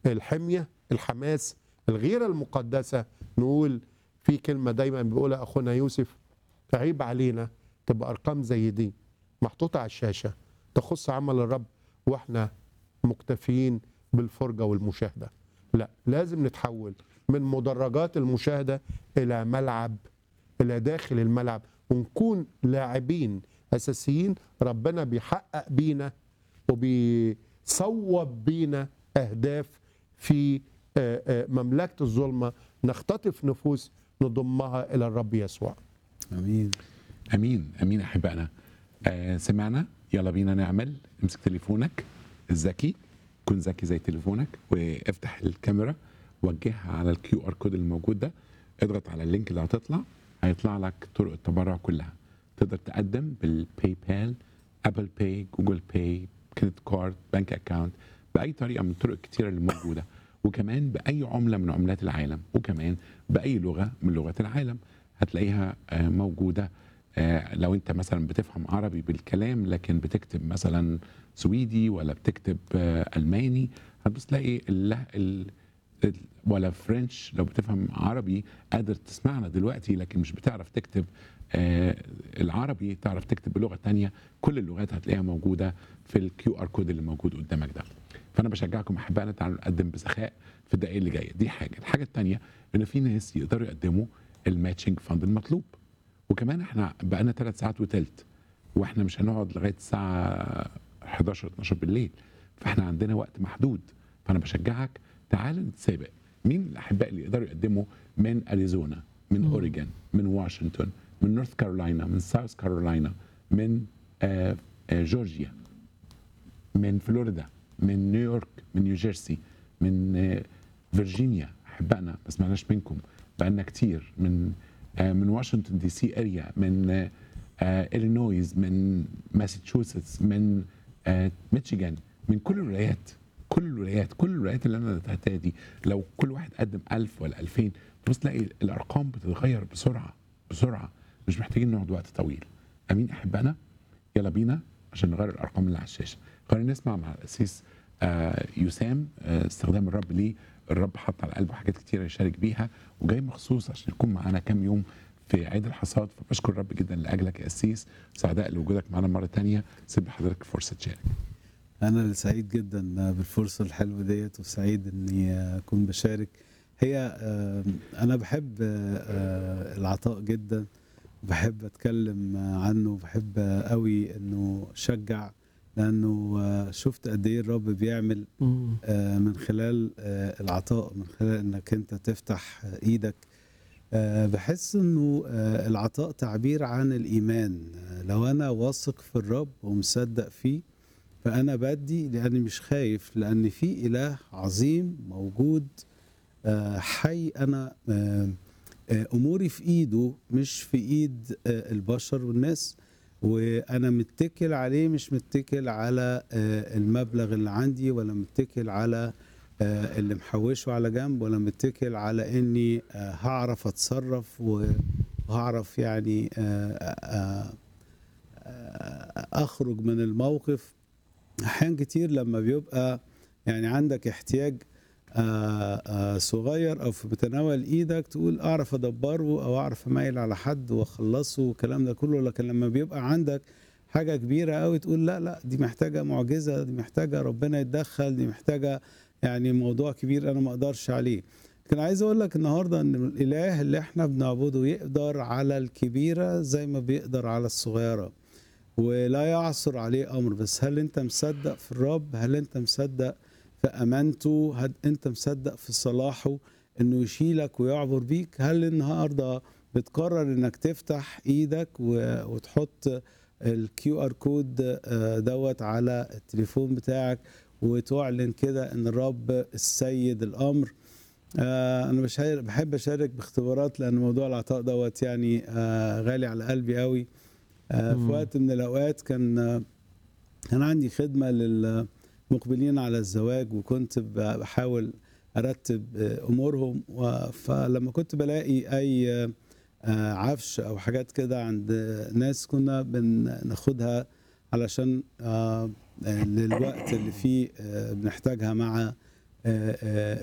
الحميه الحماس الغيره المقدسه نقول في كلمه دايما بيقولها اخونا يوسف عيب علينا تبقى ارقام زي دي محطوطه على الشاشه تخص عمل الرب واحنا مكتفيين بالفرجه والمشاهده لا لازم نتحول من مدرجات المشاهده الى ملعب الى داخل الملعب ونكون لاعبين اساسيين ربنا بيحقق بينا وبيصوب بينا اهداف في آه، آه، مملكه الظلمه نختطف نفوس نضمها الى الرب يسوع امين امين امين احبائنا آه سمعنا يلا بينا نعمل امسك تليفونك الذكي كن ذكي زي تليفونك وافتح الكاميرا وجهها على الكيو ار كود الموجود ده اضغط على اللينك اللي هتطلع هيطلع لك طرق التبرع كلها تقدر تقدم بالباي بال ابل باي جوجل باي كريدت كارد بنك اكاونت باي طريقه من الطرق الكتيره اللي موجوده وكمان باي عمله من عملات العالم وكمان باي لغه من لغات العالم هتلاقيها آه، موجوده آه، لو انت مثلا بتفهم عربي بالكلام لكن بتكتب مثلا سويدي ولا بتكتب آه، الماني هتبص تلاقي الله ال... ال- ولا فرنش لو بتفهم عربي قادر تسمعنا دلوقتي لكن مش بتعرف تكتب آه، العربي تعرف تكتب بلغه تانية كل اللغات هتلاقيها موجوده في الكيو ار كود اللي موجود قدامك ده فانا بشجعكم احبائنا تعالوا نقدم بسخاء في الدقائق اللي جايه دي حاجه الحاجه الثانيه ان في ناس يقدروا يقدموا الماتشنج فاند المطلوب وكمان احنا بقالنا ثلاث ساعات وتلت واحنا مش هنقعد لغايه الساعه 11 12 بالليل فاحنا عندنا وقت محدود فانا بشجعك تعال نتسابق مين الاحباء اللي يقدروا يقدموا من اريزونا من اوريجون من واشنطن من نورث كارولاينا من ساوث كارولاينا من آه آه جورجيا من فلوريدا من نيويورك من نيوجيرسي من آه، فيرجينيا احبائنا ما سمعناش منكم بقالنا كتير من آه، من واشنطن دي سي اريا من آه، آه، الينويز من ماساتشوستس من آه، ميشيغان من كل الولايات كل الولايات كل الولايات اللي انا نتهتها دي لو كل واحد قدم 1000 ولا 2000 تبص تلاقي الارقام بتتغير بسرعه بسرعه مش محتاجين نقعد وقت طويل امين احبائنا يلا بينا عشان نغير الارقام اللي على الشاشه خلينا نسمع مع الاسيس آه، يسام آه، استخدام الرب ليه الرب حط على قلبه حاجات كتيره يشارك بيها وجاي مخصوص عشان يكون معانا كام يوم في عيد الحصاد فبشكر الرب جدا لاجلك يا اسيس سعداء لوجودك معانا مره تانية سيب لحضرتك فرصه تشارك انا اللي سعيد جدا بالفرصه الحلوه ديت وسعيد اني اكون بشارك هي آه، انا بحب آه، العطاء جدا بحب اتكلم عنه بحب قوي انه شجع لانه آه، شفت قد ايه الرب بيعمل آه، من خلال آه، العطاء من خلال انك انت تفتح آه، ايدك آه، بحس انه آه، العطاء تعبير عن الايمان آه، لو انا واثق في الرب ومصدق فيه فانا بدي لاني مش خايف لان في اله عظيم موجود آه، حي انا آه، آه، اموري في ايده مش في ايد آه، البشر والناس وانا متكل عليه مش متكل على آه، المبلغ اللي عندي ولا متكل على آه، اللي محوشه على جنب ولا متكل على اني آه، هعرف اتصرف وهعرف يعني آه، آه، آه، اخرج من الموقف احيان كتير لما بيبقى يعني عندك احتياج آه، آه، صغير او في متناول ايدك تقول اعرف ادبره او اعرف اميل على حد واخلصه والكلام ده كله لكن لما بيبقى عندك حاجه كبيره قوي تقول لا لا دي محتاجه معجزه دي محتاجه ربنا يتدخل دي محتاجه يعني موضوع كبير انا ما اقدرش عليه لكن عايز اقول لك النهارده ان الاله اللي احنا بنعبده يقدر على الكبيره زي ما بيقدر على الصغيره ولا يعصر عليه امر بس هل انت مصدق في الرب هل انت مصدق في امانته هل انت مصدق في صلاحه انه يشيلك ويعبر بيك هل النهارده بتقرر انك تفتح ايدك و- وتحط الكيو ار كود دوت على التليفون بتاعك وتعلن كده ان الرب السيد الامر آه، انا مش هاي- بحب اشارك باختبارات لان موضوع العطاء دوت يعني آه، غالي على قلبي قوي آه، في مم. وقت من الاوقات كان آه، كان عندي خدمه للمقبلين على الزواج وكنت ب- بحاول ارتب آه، امورهم و- فلما كنت بلاقي اي آه، آه، عفش او حاجات كده عند ناس كنا بناخدها علشان آه، آه، للوقت اللي فيه آه، بنحتاجها مع آه، آه،